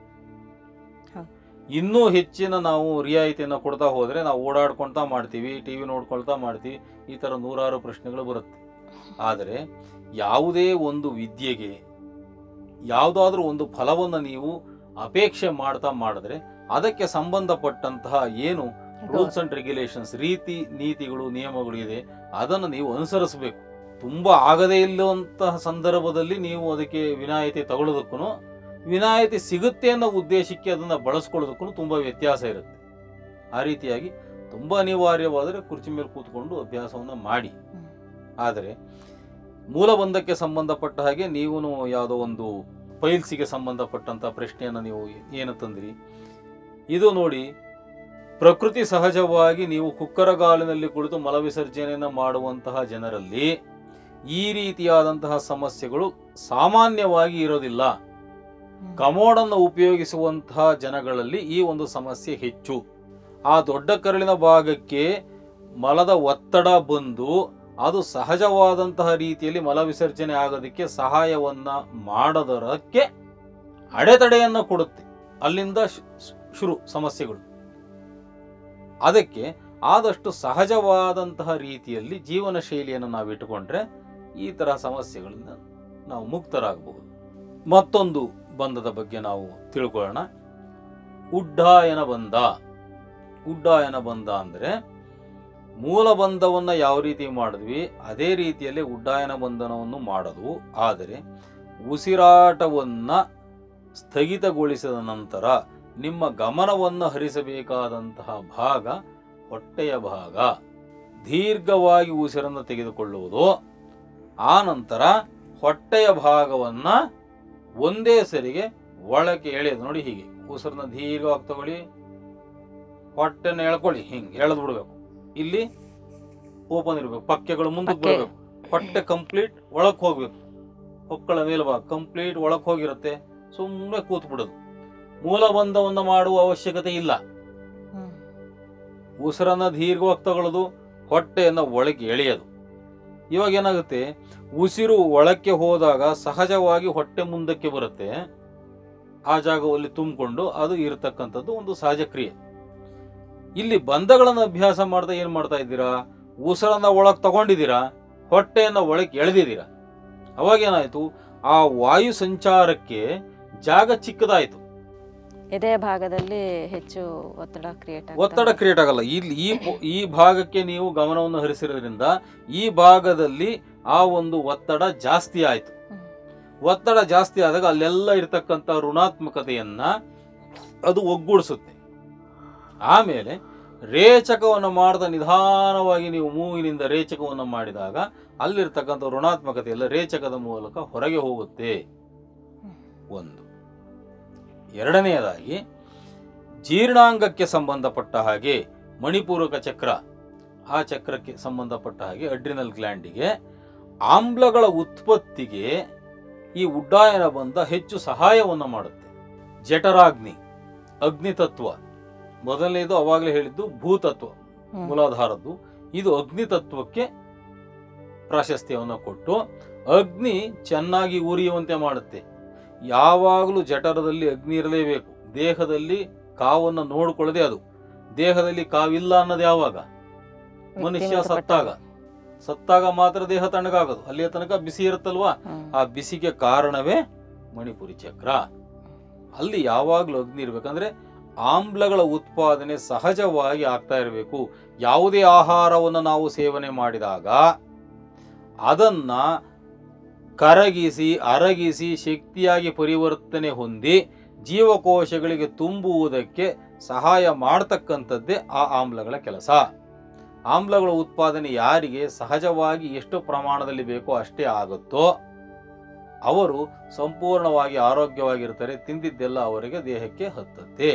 ಹ. ಇನ್ನೂ ಹೆಚ್ಚಿನ ನಾವು ರಿಯಾಯಿತಿಯನ್ನು ಕೊಡ್ತಾ ಹೋದ್ರೆ ನಾವು ಓಡಾಡ್ಕೊಳ್ತಾ ಮಾಡ್ತೀವಿ ಟಿವಿ ನೋಡ್ಕೊಳ್ತಾ ಮಾಡ್ತೀವಿ ಈ ತರ ನೂರಾರು ಪ್ರಶ್ನೆಗಳು ಬರುತ್ತೆ ಆದರೆ ಯಾವುದೇ ಒಂದು ವಿದ್ಯೆಗೆ ಯಾವುದಾದ್ರೂ ಒಂದು ಫಲವನ್ನು ನೀವು ಅಪೇಕ್ಷೆ ಮಾಡ್ತಾ ಮಾಡಿದ್ರೆ ಅದಕ್ಕೆ ಸಂಬಂಧಪಟ್ಟಂತಹ ಏನು ರೂಲ್ಸ್ ಅಂಡ್ ರೆಗ್ಯುಲೇಷನ್ಸ್ ರೀತಿ ನೀತಿಗಳು ನಿಯಮಗಳು ಇದೆ ಅದನ್ನು ನೀವು ಅನುಸರಿಸಬೇಕು ತುಂಬಾ ಆಗದೇ ಇಲ್ಲುವಂತಹ ಸಂದರ್ಭದಲ್ಲಿ ನೀವು ಅದಕ್ಕೆ ವಿನಾಯಿತಿ ತಗೊಳ್ಳೋದಕ್ಕೂ ವಿನಾಯಿತಿ ಸಿಗುತ್ತೆ ಅನ್ನೋ ಉದ್ದೇಶಕ್ಕೆ ಅದನ್ನ ಬಳಸ್ಕೊಳ್ಳೋದಕ್ಕೂ ತುಂಬಾ ವ್ಯತ್ಯಾಸ ಇರುತ್ತೆ ಆ ರೀತಿಯಾಗಿ ತುಂಬಾ ಅನಿವಾರ್ಯವಾದರೆ ಕುರ್ಚಿ ಮೇಲೆ ಕೂತ್ಕೊಂಡು ಅಭ್ಯಾಸವನ್ನ ಮಾಡಿ ಹ್ಮ್. ಆದರೆ ಮೂಲಬಂಧಕ್ಕೆ ಸಂಬಂಧಪಟ್ಟ ಹಾಗೆ ನೀವು ಯಾವುದೋ ಒಂದು ಫೈಲ್ಸಿಗೆ ಸಂಬಂಧಪಟ್ಟಂತ ಪ್ರಶ್ನೆಯನ್ನು ನೀವು ಏನು ತಂದ್ರಿ ಇದು ನೋಡಿ ಪ್ರಕೃತಿ ಸಹಜವಾಗಿ ನೀವು ಕುಕ್ಕರಗಾಲಿನಲ್ಲಿ ಕುಳಿತು ಮಲವಿಸರ್ಜನೆಯನ್ನು ಮಾಡುವಂತಹ ಜನರಲ್ಲಿ ಈ ರೀತಿಯಾದಂತಹ ಸಮಸ್ಯೆಗಳು ಸಾಮಾನ್ಯವಾಗಿ ಇರೋದಿಲ್ಲ ಹ್ಮ್. ಕಮೋಡನ್ನು ಉಪಯೋಗಿಸುವಂತಹ ಜನಗಳಲ್ಲಿ ಈ ಒಂದು ಸಮಸ್ಯೆ ಹೆಚ್ಚು ಆ ದೊಡ್ಡ ಕರಳಿನ ಭಾಗಕ್ಕೆ ಮಲದ ಒತ್ತಡ ಬಂದು ಅದು ಸಹಜವಾದಂತಹ ರೀತಿಯಲ್ಲಿ ಮಲ ವಿಸರ್ಜನೆ ಆಗೋದಕ್ಕೆ ಸಹಾಯವನ್ನ ಮಾಡದರಕ್ಕೆ ಅಡೆತಡೆಯನ್ನು ಕೊಡುತ್ತೆ ಅಲ್ಲಿಂದ ಶು- ಶುರು ಸಮಸ್ಯೆಗಳು ಅದಕ್ಕೆ ಆದಷ್ಟು ಸಹಜವಾದಂತಹ ರೀತಿಯಲ್ಲಿ ಜೀವನ ಶೈಲಿಯನ್ನು ನಾವು ಇಟ್ಟುಕೊಂಡ್ರೆ ಈ ತರಹ ಸಮಸ್ಯೆಗಳಿಂದ ನಾವು ಮುಕ್ತರಾಗಬಹುದು ಮತ್ತೊಂದು ಬಂಧದ ಬಗ್ಗೆ ನಾವು ತಿಳ್ಕೊಳ್ಳೋಣ ಉಡ್ಡಾಯನ ಬಂಧ ಉಡ್ಡಾಯನ ಬಂಧ ಅಂದರೆ ಮೂಲ ಬಂಧವನ್ನು ಯಾವ ರೀತಿ ಮಾಡಿದ್ವಿ ಅದೇ ರೀತಿಯಲ್ಲಿ ಉಡ್ಡಾಯನ ಬಂಧನವನ್ನು ಮಾಡೋದು ಆದರೆ ಉಸಿರಾಟವನ್ನು ಸ್ಥಗಿತಗೊಳಿಸಿದ ನಂತರ ನಿಮ್ಮ ಗಮನವನ್ನು ಹರಿಸಬೇಕಾದಂತಹ ಭಾಗ ಹೊಟ್ಟೆಯ ಭಾಗ ದೀರ್ಘವಾಗಿ ಉಸಿರನ್ನು ತೆಗೆದುಕೊಳ್ಳುವುದು ಆ ನಂತರ ಹೊಟ್ಟೆಯ ಭಾಗವನ್ನು ಒಂದೇ ಸರಿಗೆ ಒಳಕ್ಕೆ ಎಳೆಯೋದು ನೋಡಿ ಹೀಗೆ ಉಸಿರನ್ನ ದೀರ್ಘವಾಗಿ ತಗೊಳ್ಳಿ ಹೊಟ್ಟೆನ ಎಳ್ಕೊಳ್ಳಿ ಹಿಂಗೆ ಎಳೆದು ಬಿಡಬೇಕು ಇಲ್ಲಿ ಓಪನ್ ಇರಬೇಕು ಪಕ್ಕೆಗಳು ಮುಂದಕ್ಕೆ ಪಕ್ಕೆ. ಬರಬೇಕು ಹೊಟ್ಟೆ ಕಂಪ್ಲೀಟ್ ಒಳಕ್ಕೆ ಹೋಗ್ಬೇಕು ಹೊಕ್ಕಳ ಮೇಲ್ಭಾಗ ಕಂಪ್ಲೀಟ್ ಒಳಕ್ಕೆ ಹೋಗಿರುತ್ತೆ ಸುಮ್ಮನೆ ಕೂತ್ ಬಿಡೋದು ಮೂಲ ಬಂಧವನ್ನು ಮಾಡುವ ಅವಶ್ಯಕತೆ ಇಲ್ಲ ಹ್ಮ್. ಉಸಿರನ್ನ ದೀರ್ಘವಾಗಿ ತಗೊಳ್ಳೋದು ಹೊಟ್ಟೆಯನ್ನು ಒಳಗೆ ಎಳೆಯೋದು ಇವಾಗ ಏನಾಗುತ್ತೆ ಉಸಿರು ಒಳಕ್ಕೆ ಹೋದಾಗ ಸಹಜವಾಗಿ ಹೊಟ್ಟೆ ಮುಂದಕ್ಕೆ ಬರುತ್ತೆ ಆ ಜಾಗದಲ್ಲಿ ತುಂಬಿಕೊಂಡು ಅದು ಇರತಕ್ಕಂಥದ್ದು ಒಂದು ಸಹಜ ಕ್ರಿಯೆ ಇಲ್ಲಿ ಬಂಧಗಳನ್ನು ಅಭ್ಯಾಸ ಮಾಡ್ತಾ ಏನು ಮಾಡ್ತಾ ಇದ್ದೀರಾ ಉಸಿರನ್ನ ಒಳಗೆ ತಗೊಂಡಿದ್ದೀರಾ ಹೊಟ್ಟೆಯನ್ನು ಒಳಗೆ ಎಳೆದಿದ್ದೀರಾ ಅವಾಗ ಏನಾಯ್ತು ಆ ವಾಯು ಸಂಚಾರಕ್ಕೆ ಜಾಗ ಚಿಕ್ಕದಾಯ್ತು ಎದೆಯ ಭಾಗದಲ್ಲಿ ಹೆಚ್ಚು ಒತ್ತಡ ಕ್ರಿಯೇಟ್ ಒತ್ತಡ ಕ್ರಿಯೇಟ್ ಆಗಲ್ಲ ಇಲ್ಲಿ ಈ ಪೊ- ಈ ಭಾಗಕ್ಕೆ ನೀವು ಗಮನವನ್ನು ಹರಿಸಿರೋದ್ರಿಂದ ಈ ಭಾಗದಲ್ಲಿ ಆ ಒಂದು ಒತ್ತಡ ಜಾಸ್ತಿ ಆಯ್ತು ಒತ್ತಡ ಜಾಸ್ತಿ ಆದಾಗ ಅಲ್ಲೆಲ್ಲ ಇರತಕ್ಕಂಥ ಋಣಾತ್ಮಕತೆಯನ್ನ ಅದು ಒಗ್ಗೂಡಿಸುತ್ತೆ ಆಮೇಲೆ ರೇಚಕವನ್ನು ಮಾಡದ ನಿಧಾನವಾಗಿ ನೀವು ಮೂಗಿನಿಂದ ರೇಚಕವನ್ನು ಮಾಡಿದಾಗ ಅಲ್ಲಿರ್ತಕ್ಕಂಥ ಋಣಾತ್ಮಕತೆ ಎಲ್ಲ ರೇಚಕದ ಮೂಲಕ ಹೊರಗೆ ಹೋಗುತ್ತೆ ಒಂದು ಎರಡನೆಯದಾಗಿ ಜೀರ್ಣಾಂಗಕ್ಕೆ ಸಂಬಂಧಪಟ್ಟ ಹಾಗೆ ಮಣಿಪೂರಕ ಚಕ್ರ ಆ ಚಕ್ರಕ್ಕೆ ಸಂಬಂಧಪಟ್ಟ ಹಾಗೆ ಅಡ್ರಿನಲ್ ಗ್ಲ್ಯಾಂಡಿಗೆ ಆಮ್ಲಗಳ ಉತ್ಪತ್ತಿಗೆ ಈ ಉಡ್ಡಾಯನ ಬಂಧ ಹೆಚ್ಚು ಸಹಾಯವನ್ನು ಮಾಡುತ್ತೆ ಜಠರಾಗ್ನಿ ಅಗ್ನಿ ತತ್ವ ಮೊದಲನೇದು ಅವಾಗಲೇ ಹೇಳಿದ್ದು ಭೂತತ್ವ ಮೂಲಾಧಾರದ್ದು ಇದು ಅಗ್ನಿ ತತ್ವಕ್ಕೆ ಪ್ರಾಶಸ್ತ್ಯವನ್ನು ಕೊಟ್ಟು ಅಗ್ನಿ ಚೆನ್ನಾಗಿ ಉರಿಯುವಂತೆ ಮಾಡುತ್ತೆ ಯಾವಾಗಲೂ ಜಠರದಲ್ಲಿ ಅಗ್ನಿ ಇರಲೇಬೇಕು ದೇಹದಲ್ಲಿ ಕಾವನ್ನು ನೋಡಿಕೊಳ್ಳದೆ ಅದು ದೇಹದಲ್ಲಿ ಕಾವಿಲ್ಲ ಅನ್ನೋದು ಯಾವಾಗ ಮನುಷ್ಯ ಸತ್ತಾಗ ಸತ್ತಾಗ ಮಾತ್ರ ದೇಹ ತಣ್ಣಗಾಗೋದು ಅಲ್ಲಿಯ ತನಕ ಬಿಸಿ ಇರುತ್ತಲ್ವಾ ಆ ಬಿಸಿಗೆ ಕಾರಣವೇ ಮಣಿಪುರಿ ಚಕ್ರ ಅಲ್ಲಿ ಯಾವಾಗಲೂ ಅಗ್ನಿ ಇರಬೇಕಂದ್ರೆ ಆಮ್ಲಗಳ ಉತ್ಪಾದನೆ ಸಹಜವಾಗಿ ಆಗ್ತಾ ಇರಬೇಕು ಯಾವುದೇ ಆಹಾರವನ್ನು ನಾವು ಸೇವನೆ ಮಾಡಿದಾಗ ಅದನ್ನ ಕರಗಿಸಿ ಅರಗಿಸಿ ಶಕ್ತಿಯಾಗಿ ಪರಿವರ್ತನೆ ಹೊಂದಿ ಜೀವಕೋಶಗಳಿಗೆ ತುಂಬುವುದಕ್ಕೆ ಸಹಾಯ ಮಾಡತಕ್ಕಂಥದ್ದೇ ಆ ಆಮ್ಲಗಳ ಕೆಲಸ ಆಮ್ಲಗಳ ಉತ್ಪಾದನೆ ಯಾರಿಗೆ ಸಹಜವಾಗಿ ಎಷ್ಟು ಪ್ರಮಾಣದಲ್ಲಿ ಬೇಕೋ ಅಷ್ಟೇ ಆಗುತ್ತೋ ಅವರು ಸಂಪೂರ್ಣವಾಗಿ ಆರೋಗ್ಯವಾಗಿರ್ತಾರೆ ತಿಂದಿದ್ದೆಲ್ಲ ಅವರಿಗೆ ದೇಹಕ್ಕೆ ಹತ್ತತ್ತೆ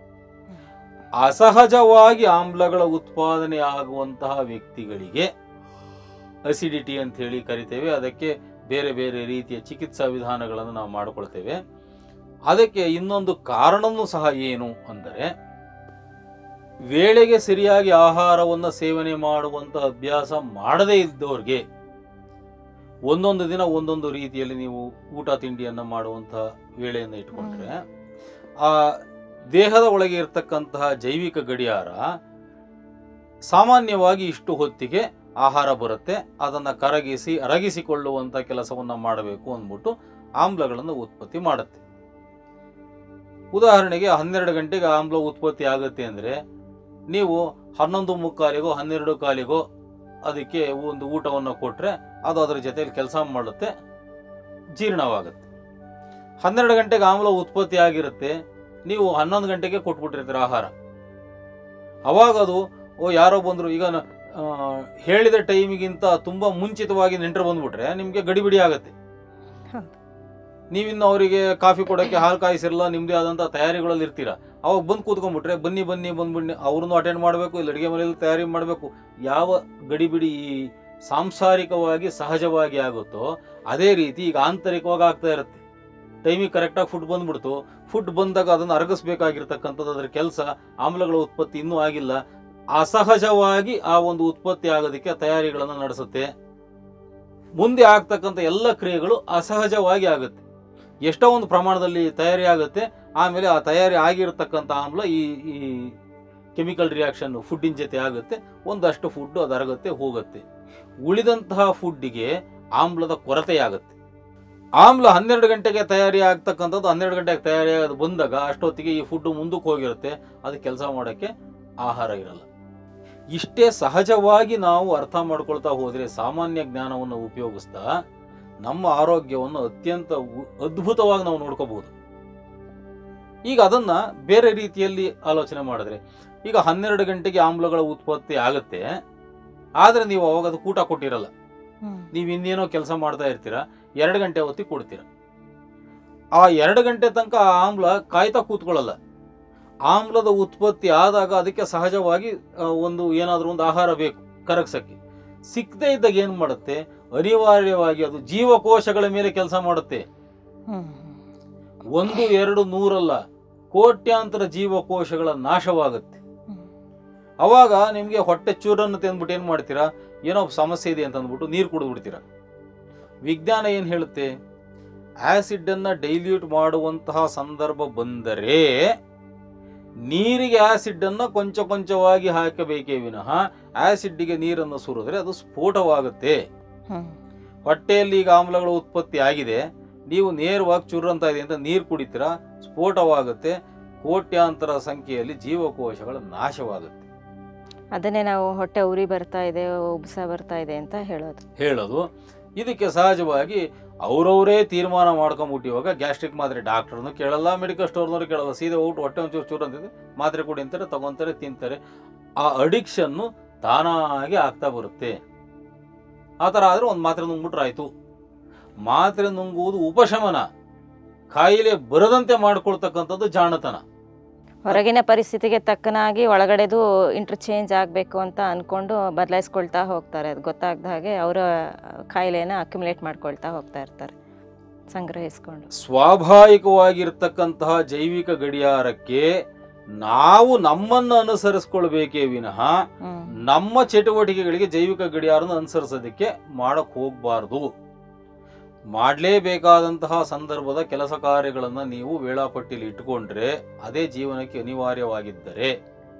ಅಸಹಜವಾಗಿ ಆಮ್ಲಗಳ ಉತ್ಪಾದನೆ ಆಗುವಂತಹ ವ್ಯಕ್ತಿಗಳಿಗೆ ಅಸಿಡಿಟಿ ಅಂತ ಹೇಳಿ ಕರಿತೇವೆ ಅದಕ್ಕೆ ಬೇರೆ ಬೇರೆ ರೀತಿಯ ಚಿಕಿತ್ಸಾ ವಿಧಾನಗಳನ್ನು ನಾವು ಮಾಡಿಕೊಳ್ತೇವೆ ಅದಕ್ಕೆ ಇನ್ನೊಂದು ಕಾರಣವೂ ಸಹ ಏನು ಅಂದರೆ ವೇಳೆಗೆ ಸರಿಯಾಗಿ ಆಹಾರವನ್ನು ಸೇವನೆ ಮಾಡುವಂತಹ ಅಭ್ಯಾಸ ಮಾಡದೇ ಇದ್ದವ್ರಿಗೆ ಒಂದೊಂದು ದಿನ ಒಂದೊಂದು ರೀತಿಯಲ್ಲಿ ನೀವು ಊಟ ತಿಂಡಿಯನ್ನು ಮಾಡುವಂತಹ ವೇಳೆಯನ್ನು ಇಟ್ಕೊಂಡ್ರೆ ಆ ದೇಹದ ಒಳಗೆ ಇರತಕ್ಕಂತಹ ಜೈವಿಕ ಗಡಿಯಾರ ಸಾಮಾನ್ಯವಾಗಿ ಇಷ್ಟು ಹೊತ್ತಿಗೆ ಆಹಾರ ಬರುತ್ತೆ ಅದನ್ನು ಕರಗಿಸಿ ಅರಗಿಸಿಕೊಳ್ಳುವಂಥ ಕೆಲಸವನ್ನು ಮಾಡಬೇಕು ಅಂದ್ಬಿಟ್ಟು ಆಮ್ಲಗಳನ್ನು ಉತ್ಪತ್ತಿ ಮಾಡುತ್ತೆ ಉದಾಹರಣೆಗೆ ಹನ್ನೆರಡು ಗಂಟೆಗೆ ಆಮ್ಲ ಉತ್ಪತ್ತಿ ಆಗುತ್ತೆ ಅಂದರೆ ನೀವು ಹನ್ನೊಂದು ಮುಕ್ಕಾಲಿಗೋ ಹನ್ನೆರಡು ಕಾಲಿಗೋ ಅದಕ್ಕೆ ಒಂದು ಊಟವನ್ನು ಕೊಟ್ಟರೆ ಅದು ಅದರ ಜೊತೆಯಲ್ಲಿ ಕೆಲಸ ಮಾಡುತ್ತೆ ಜೀರ್ಣವಾಗುತ್ತೆ ಹನ್ನೆರಡು ಗಂಟೆಗೆ ಆಮ್ಲ ಉತ್ಪತ್ತಿ ಆಗಿರುತ್ತೆ ನೀವು ಹನ್ನೊಂದು ಗಂಟೆಗೆ ಕೊಟ್ಬಿಟ್ಟಿರ್ತೀರ ಆಹಾರ ಅವಾಗ ಅದು ಓ ಯಾರೋ ಬಂದರು ಈಗ ನ- ಆ, ಹೇಳಿದ ಟೈಮಿಗಿಂತ ತುಂಬ ಮುಂಚಿತವಾಗಿ ನೆಂಟರು ಬಂದ್ಬಿಟ್ರೆ ನಿಮಗೆ ಗಡಿಬಿಡಿ ಆಗುತ್ತೆ ಹೌದು. ನೀವಿನ್ನು ಅವರಿಗೆ ಕಾಫಿ ಕೊಡೋಕ್ಕೆ ಹಾಲು ಕಾಯಿಸಿರಲ್ಲ ನಿಮ್ಮದೇ ಆದಂಥ ತಯಾರಿಗಳಲ್ಲಿ ಇರ್ತೀರ ಅವಾಗ ಬಂದು ಕೂತ್ಕೊಂಡ್ಬಿಟ್ರೆ ಬನ್ನಿ ಬನ್ನಿ ಬಂದ್ಬಿಡಿ ಅವ್ರನ್ನೂ ಅಟೆಂಡ್ ಮಾಡಬೇಕು ಇಲ್ಲಿ ಅಡುಗೆ ಮನೆಯಲ್ಲಿ ತಯಾರಿ ಮಾಡಬೇಕು ಯಾವ ಗಡಿಬಿಡಿ ಈ ಸಾಂಸಾರಿಕವಾಗಿ ಸಹಜವಾಗಿ ಆಗುತ್ತೋ ಅದೇ ರೀತಿ ಈಗ ಆಂತರಿಕವಾಗಿ ಆಗ್ತಾ ಇರುತ್ತೆ ಟೈಮಿಗೆ ಕರೆಕ್ಟಾಗಿ ಫುಡ್ ಬಂದ್ಬಿಡ್ತು ಫುಡ್ ಬಂದಾಗ ಅದನ್ನು ಅರಗಿಸ್ಬೇಕಾಗಿರ್ತಕ್ಕಂಥದ್ದು ಅದರ ಕೆಲಸ ಆಮ್ಲಗಳ ಉತ್ಪತ್ತಿ ಇನ್ನೂ ಆಗಿಲ್ಲ ಅಸಹಜವಾಗಿ ಆ ಒಂದು ಉತ್ಪತ್ತಿ ಆಗೋದಕ್ಕೆ ತಯಾರಿಗಳನ್ನು ನಡೆಸುತ್ತೆ ಮುಂದೆ ಆಗ್ತಕ್ಕಂಥ ಎಲ್ಲ ಕ್ರಿಯೆಗಳು ಅಸಹಜವಾಗಿ ಆಗುತ್ತೆ ಎಷ್ಟೋ ಒಂದು ಪ್ರಮಾಣದಲ್ಲಿ ತಯಾರಿ ಆಗುತ್ತೆ ಆಮೇಲೆ ಆ ತಯಾರಿ ಆಗಿರತಕ್ಕಂಥ ಆಮ್ಲ ಈ ಈ ಕೆಮಿಕಲ್ ರಿಯಾಕ್ಷನ್ ಫುಡ್ಡಿನ ಜೊತೆ ಆಗುತ್ತೆ ಒಂದಷ್ಟು ಫುಡ್ ಅದು ಅರಗುತ್ತೆ ಹೋಗುತ್ತೆ ಉಳಿದಂತಹ ಫುಡ್ಡಿಗೆ ಆಮ್ಲದ ಕೊರತೆಯಾಗುತ್ತೆ ಆಮ್ಲ ಹನ್ನೆರಡು ಗಂಟೆಗೆ ತಯಾರಿ ಆಗ್ತಕ್ಕಂಥದ್ದು ಹನ್ನೆರಡು ಗಂಟೆಗೆ ತಯಾರಿ ಆಗೋದು ಬಂದಾಗ ಅಷ್ಟೊತ್ತಿಗೆ ಈ ಫುಡ್ ಮುಂದಕ್ಕೆ ಹೋಗಿರುತ್ತೆ ಅದು ಕೆಲಸ ಮಾಡೋಕ್ಕೆ ಆಹಾರ ಇರಲ್ಲ ಇಷ್ಟೇ ಸಹಜವಾಗಿ ನಾವು ಅರ್ಥ ಮಾಡ್ಕೊಳ್ತಾ ಹೋದರೆ ಸಾಮಾನ್ಯ ಜ್ಞಾನವನ್ನು ಉಪಯೋಗಿಸ್ತಾ ನಮ್ಮ ಆರೋಗ್ಯವನ್ನು ಅತ್ಯಂತ ಉ- ಅದ್ಭುತವಾಗಿ ನಾವು ನೋಡ್ಕೋಬಹುದು ಈಗ ಅದನ್ನ ಬೇರೆ ರೀತಿಯಲ್ಲಿ ಆಲೋಚನೆ ಮಾಡಿದ್ರೆ ಈಗ ಹನ್ನೆರಡು ಗಂಟೆಗೆ ಆಮ್ಲಗಳ ಉತ್ಪತ್ತಿ ಆಗುತ್ತೆ ಆದ್ರೆ ನೀವು ಅವಾಗ ಅದು ಊಟ ಕೊಟ್ಟಿರಲ್ಲ ಹ್ಮ್. ನೀವು ಇನ್ನೇನೋ ಕೆಲಸ ಮಾಡ್ತಾ ಇರ್ತೀರಾ ಎರಡು ಗಂಟೆ ಹೊತ್ತಿಗೆ ಕೊಡ್ತೀರ ಆ ಎರಡು ಗಂಟೆ ತನಕ ಆ ಆಮ್ಲ ಕಾಯ್ತಾ ಕೂತ್ಕೊಳ್ಳಲ್ಲ ಆಮ್ಲದ ಉತ್ಪತ್ತಿ ಆದಾಗ ಅದಕ್ಕೆ ಸಹಜವಾಗಿ ಆ, ಒಂದು ಏನಾದರೂ ಒಂದು ಆಹಾರ ಬೇಕು ಕರಗ್ಸಕ್ಕೆ ಸಿಕ್ಕದೇ ಇದ್ದಾಗ ಏನು ಮಾಡುತ್ತೆ ಅನಿವಾರ್ಯವಾಗಿ ಅದು ಜೀವಕೋಶಗಳ ಮೇಲೆ ಕೆಲಸ ಮಾಡುತ್ತೆ ಹ್ಮ್. ಒಂದು ಎರಡು ನೂರಲ್ಲ ಕೋಟ್ಯಾಂತರ ಜೀವಕೋಶಗಳ ನಾಶವಾಗುತ್ತೆ ಹ್ಮ್. ಅವಾಗ ನಿಮಗೆ ಹೊಟ್ಟೆ ಚೂರನ್ನು ತಿಂದ್ಬಿಟ್ಟು ಏನು ಮಾಡ್ತೀರಾ ಏನೋ ಸಮಸ್ಯೆ ಇದೆ ಅಂತ ಅಂದ್ಬಿಟ್ಟು ನೀರು ಕುಡಿದ್ಬಿಡ್ತೀರಾ ವಿಜ್ಞಾನ ಏನು ಹೇಳುತ್ತೆ ಆಸಿಡನ್ನು ಡೈಲ್ಯೂಟ್ ಮಾಡುವಂತಹ ಸಂದರ್ಭ ಬಂದರೆ ನೀರಿಗೆ ಆಸಿಡನ್ನು ಕೊಂಚ ಕೊಂಚವಾಗಿ ಹಾಕಬೇಕೇ ವಿನಃ ಆಸಿಡ್ಗೆ ನೀರನ್ನು ಸುರಿದ್ರೆ ಅದು ಸ್ಫೋಟವಾಗುತ್ತೆ ಹ್ಮ್. ಹೊಟ್ಟೆಯಲ್ಲಿ ಈಗ ಆಮ್ಲಗಳ ಉತ್ಪತ್ತಿ ಆಗಿದೆ ನೀವು ನೇರವಾಗಿ ಚುರ್ರಂತ ಇದೆ ಅಂತ ನೀರು ಕುಡಿತೀರಾ ಸ್ಫೋಟವಾಗುತ್ತೆ ಕೋಟ್ಯಾಂತರ ಸಂಖ್ಯೆಯಲ್ಲಿ ಜೀವಕೋಶಗಳ ನಾಶವಾಗುತ್ತೆ ಅದನ್ನೇ ನಾವು ಹೊಟ್ಟೆ ಉರಿ ಬರ್ತಾ ಇದೆ ಉಬ್ಸ ಬರ್ತಾ ಇದೆ ಅಂತ ಹೇಳೋದು ಹೇಳೋದು ಇದಕ್ಕೆ ಸಹಜವಾಗಿ ಅವರವರೇ ತೀರ್ಮಾನ ಮಾಡ್ಕೊಂಬಿಟ್ಟು ಇವಾಗ ಗ್ಯಾಸ್ಟ್ರಿಕ್ ಮಾತ್ರೆ ಡಾಕ್ಟರ್ನು ಕೇಳಲ್ಲ ಮೆಡಿಕಲ್ ಸ್ಟೋರ್ನವರು ಕೇಳಲ್ಲ ಸೀದಾ ಹೋಗ್ಬಿಟ್ಟು ಹೊಟ್ಟೆ ಒಂಚೂರು ಚೂರು ಅಂತಿದೆ ಮಾತ್ರೆ ಕೊಡಿ ಅಂತಾರೆ ತಗೊಂತಾರೆ ತಿಂತಾರೆ ಆ ಅಡಿಕ್ಷನ್ನು ತಾನಾಗಿ ಆಗ್ತಾ ಬರುತ್ತೆ ಆ ಥರ ಆದರೆ ಒಂದು ಮಾತ್ರೆ ನುಂಗ್ಬಿಟ್ರೆ ಆಯಿತು ಮಾತ್ರೆ ನುಂಗುವುದು ಉಪಶಮನ ಕಾಯಿಲೆ ಬರದಂತೆ ಮಾಡ್ಕೊಳ್ತಕ್ಕಂಥದ್ದು ಜಾಣತನ ಹೊರಗಿನ ಪರಿಸ್ಥಿತಿಗೆ ತಕ್ಕನಾಗಿ ಒಳಗಡೆದು ಇಂಟರ್ಚೇಂಜ್ ಆಗಬೇಕು ಅಂತ ಅನ್ಕೊಂಡು ಬದಲಾಯಿಸ್ಕೊಳ್ತಾ ಹೋಗ್ತಾರೆ ಅದು ಗೊತ್ತಾಗ್ದ ಹಾಗೆ ಅವರ ಕಾಯಿಲೆನ ಅಕ್ಯುಮುಲೇಟ್ ಮಾಡ್ಕೊಳ್ತಾ ಹೋಗ್ತಾ ಇರ್ತಾರೆ ಸಂಗ್ರಹಿಸ್ಕೊಂಡು ಸ್ವಾಭಾವಿಕವಾಗಿರ್ತಕ್ಕಂತಹ ಜೈವಿಕ ಗಡಿಯಾರಕ್ಕೆ ನಾವು ನಮ್ಮನ್ನು ಅನುಸರಿಸ್ಕೊಳ್ಬೇಕೇ ವಿನಃ ಹ್ಮ್ ನಮ್ಮ ಚಟುವಟಿಕೆಗಳಿಗೆ ಜೈವಿಕ ಗಡಿಯಾರನ ಅನುಸರಿಸೋದಕ್ಕೆ ಮಾಡಕ್ ಹೋಗಬಾರ್ದು ಮಾಡಲೇಬೇಕಾದಂತಹ ಸಂದರ್ಭದ ಕೆಲಸ ಕಾರ್ಯಗಳನ್ನು ನೀವು ವೇಳಾಪಟ್ಟಿಯಲ್ಲಿ ಇಟ್ಕೊಂಡ್ರೆ ಅದೇ ಜೀವನಕ್ಕೆ ಅನಿವಾರ್ಯವಾಗಿದ್ದರೆ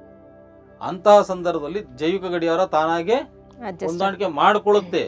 ಅಂತಹ ಸಂದರ್ಭದಲ್ಲಿ ಜೈವಿಕ ಗಡಿಯಾರ ತಾನಾಗೆ ಅಡ್ಜಸ್ಟ್ ಹೊಂದಾಣಿಕೆ ಮಾಡಿಕೊಳ್ಳುತ್ತೆ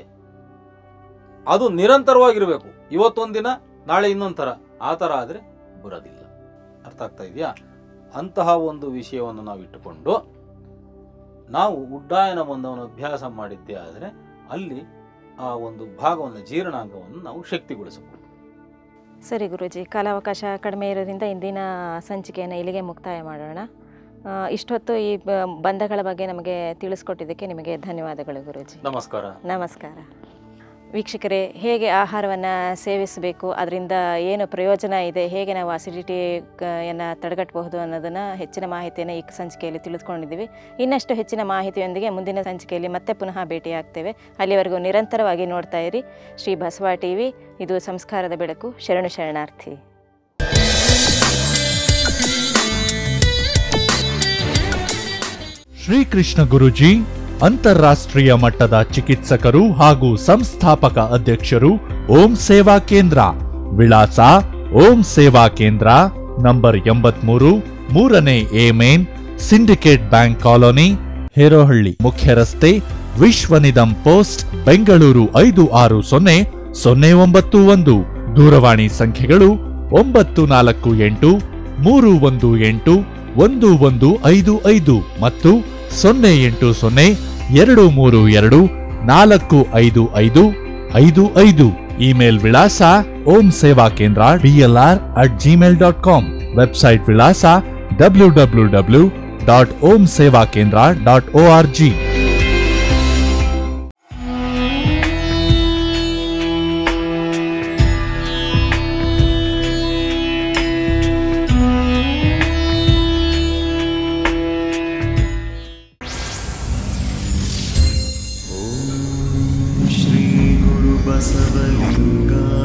ಅದು ನಿರಂತರವಾಗಿರಬೇಕು ಇವತ್ತೊಂದಿನ ನಾಳೆ ಇನ್ನೊಂದು ಥರ ಆ ಥರ ಆದರೆ ಬರೋದಿಲ್ಲ ಅರ್ಥ ಆಗ್ತಾ ಇದೆಯಾ ಅಂತಹ ಒಂದು ವಿಷಯವನ್ನು ನಾವು ಇಟ್ಟುಕೊಂಡು ನಾವು ಉಡ್ಡಾಯನ ಬಂಧವನ್ನು ಅಭ್ಯಾಸ ಮಾಡಿದ್ದೇ ಆದರೆ ಅಲ್ಲಿ ಆ ಒಂದು ಭಾಗವನ್ನು ಜೀರ್ಣಾಂಗವನ್ನು ನಾವು ಶಕ್ತಿಗೊಳಿಸಬಹುದು ಸರಿ ಗುರುಜಿ ಕಾಲಾವಕಾಶ ಕಡಿಮೆ ಇರೋದ್ರಿಂದ ಇಂದಿನ ಸಂಚಿಕೆಯನ್ನು ಇಲ್ಲಿಗೆ ಮುಕ್ತಾಯ ಮಾಡೋಣ ಆ, ಇಷ್ಟೊತ್ತು ಈ ಬ- ಬಂಧಗಳ ಬಗ್ಗೆ ನಮಗೆ ತಿಳಿಸ್ಕೊಟ್ಟಿದ್ದಕ್ಕೆ ನಿಮಗೆ ಧನ್ಯವಾದಗಳು ಗುರುಜಿ ನಮಸ್ಕಾರ ನಮಸ್ಕಾರ ವೀಕ್ಷಕರೇ ಹೇಗೆ ಆಹಾರವನ್ನು ಸೇವಿಸಬೇಕು ಅದರಿಂದ ಏನು ಪ್ರಯೋಜನ ಇದೆ ಹೇಗೆ ನಾವು ಅಸಿಡಿಟಿಯನ್ನು ತಡೆಗಟ್ಟಬಹುದು ಅನ್ನೋದನ್ನು ಹೆಚ್ಚಿನ ಮಾಹಿತಿಯನ್ನು ಈ ಸಂಚಿಕೆಯಲ್ಲಿ ತಿಳಿದುಕೊಂಡಿದ್ದೀವಿ ಇನ್ನಷ್ಟು ಹೆಚ್ಚಿನ ಮಾಹಿತಿಯೊಂದಿಗೆ ಮುಂದಿನ ಸಂಚಿಕೆಯಲ್ಲಿ ಮತ್ತೆ ಪುನಃ ಭೇಟಿಯಾಗ್ತೇವೆ ಅಲ್ಲಿವರೆಗೂ ನಿರಂತರವಾಗಿ ನೋಡ್ತಾ ಇರಿ ಶ್ರೀ ಬಸವ ಟಿವಿ ಇದು ಸಂಸ್ಕಾರದ ಬೆಳಕು ಶರಣು ಶರಣಾರ್ಥಿ ಶ್ರೀಕೃಷ್ಣ ಗುರುಜಿ ಅಂತಾರಾಷ್ಟ್ರೀಯ ಮಟ್ಟದ ಚಿಕಿತ್ಸಕರು ಹಾಗೂ ಸಂಸ್ಥಾಪಕ ಅಧ್ಯಕ್ಷರು ಓಂ ಸೇವಾ ಕೇಂದ್ರ ವಿಳಾಸ ಓಂ ಸೇವಾ ಕೇಂದ್ರ ನಂಬರ್ ಎಂಬತ್ಮೂರು ಮೂರನೇ A main syndicate bank colony Herohalli ಮುಖ್ಯ ರಸ್ತೆ ವಿಶ್ವನಿಧಂ ಪೋಸ್ಟ್ ಬೆಂಗಳೂರು ಐದು ಆರು ಸೊನ್ನೆ ಸೊನ್ನೆ ಒಂಬತ್ತು ಒಂದು ದೂರವಾಣಿ ಸಂಖ್ಯೆಗಳು ಒಂಬತ್ತು ನಾಲ್ಕು ಎಂಟು ಮೂರು ಒಂದು ಎಂಟು ಒಂದು ಒಂದು ಐದು ಐದು ಮತ್ತು ಸೊನ್ನೆ ಎಂಟು ಸೊನ್ನೆ ಎರಡು ಮೂರು ಎರಡು ನಾಲ್ಕು ಐದು ಐದು ಐದು ಐದು ಇಮೇಲ್ ವಿಳಾಸ Om Seva Kendra DLR at Gmail dot com website ವಿಳಾಸ W W W dot Om Seva Kendra dot O R G श्रीगुरुबसवलिङ्गा